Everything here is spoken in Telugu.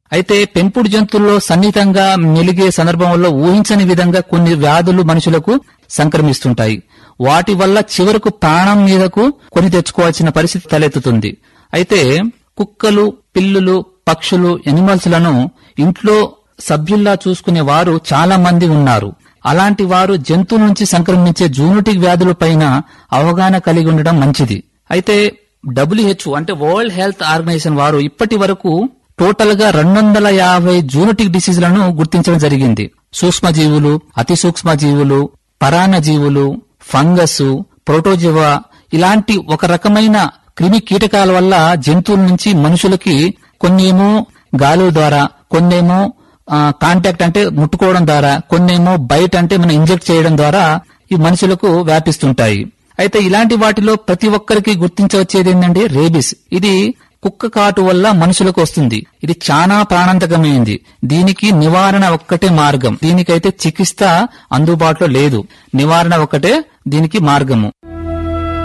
అయితే పెంపుడు జంతువుల్లో సన్నిహితంగా మెలిగే సందర్భంలో ఊహించని విధంగా కొన్ని వ్యాధులు మనుషులకు సంక్రమిస్తుంటాయి వాటి వల్ల చివరకు ప్రాణం మీదకు కొని తెచ్చుకోవాల్సిన పరిస్థితి తలెత్తుతుంది అయితే కుక్కలు పిల్లులు పక్షులు ఎనిమల్స్ లను ఇంట్లో సభ్యుల్లా చూసుకునే వారు చాలా మంది ఉన్నారు అలాంటి వారు జంతువుల నుంచి సంక్రమించే జూనోటిక్ వ్యాధులపైన అవగాహన కలిగి ఉండడం మంచిది అయితే డబ్ల్యూహెచ్ఓ అంటే వరల్డ్ హెల్త్ ఆర్గనైజేషన్ వారు ఇప్పటి వరకు టోటల్ గా రెండు వందల యాభై జూనోటిక్ డిసీజ్లను గుర్తించడం జరిగింది సూక్ష్మజీవులు అతి సూక్ష్మజీవులు పరాన్న జీవులు ఫంగస్ ప్రోటోజోవా ఇలాంటి ఒక రకమైన క్రిమి కీటకాల వల్ల జంతువుల నుంచి మనుషులకి కొన్నేమో గాలి ద్వారా కొన్నేమో ఆ, కాంటాక్ట్ అంటే ముట్టుకోవడం ద్వారా కొన్నేమో బయట అంటే మనం ఇంజెక్ట్ చేయడం ద్వారా ఈ మనుషులకు వ్యాపిస్తుంటాయి అయితే ఇలాంటి వాటిలో ప్రతి ఒక్కరికి గుర్తించవచ్చేది ఏంటంటే రేబిస్ ఇది కుక్క కాటు వల్ల మనుషులకు వస్తుంది ఇది చాలా ప్రాణాంతకమైంది దీనికి నివారణ ఒక్కటే మార్గం దీనికైతే చికిత్స అందుబాటులో లేదు నివారణ ఒక్కటే దీనికి మార్గము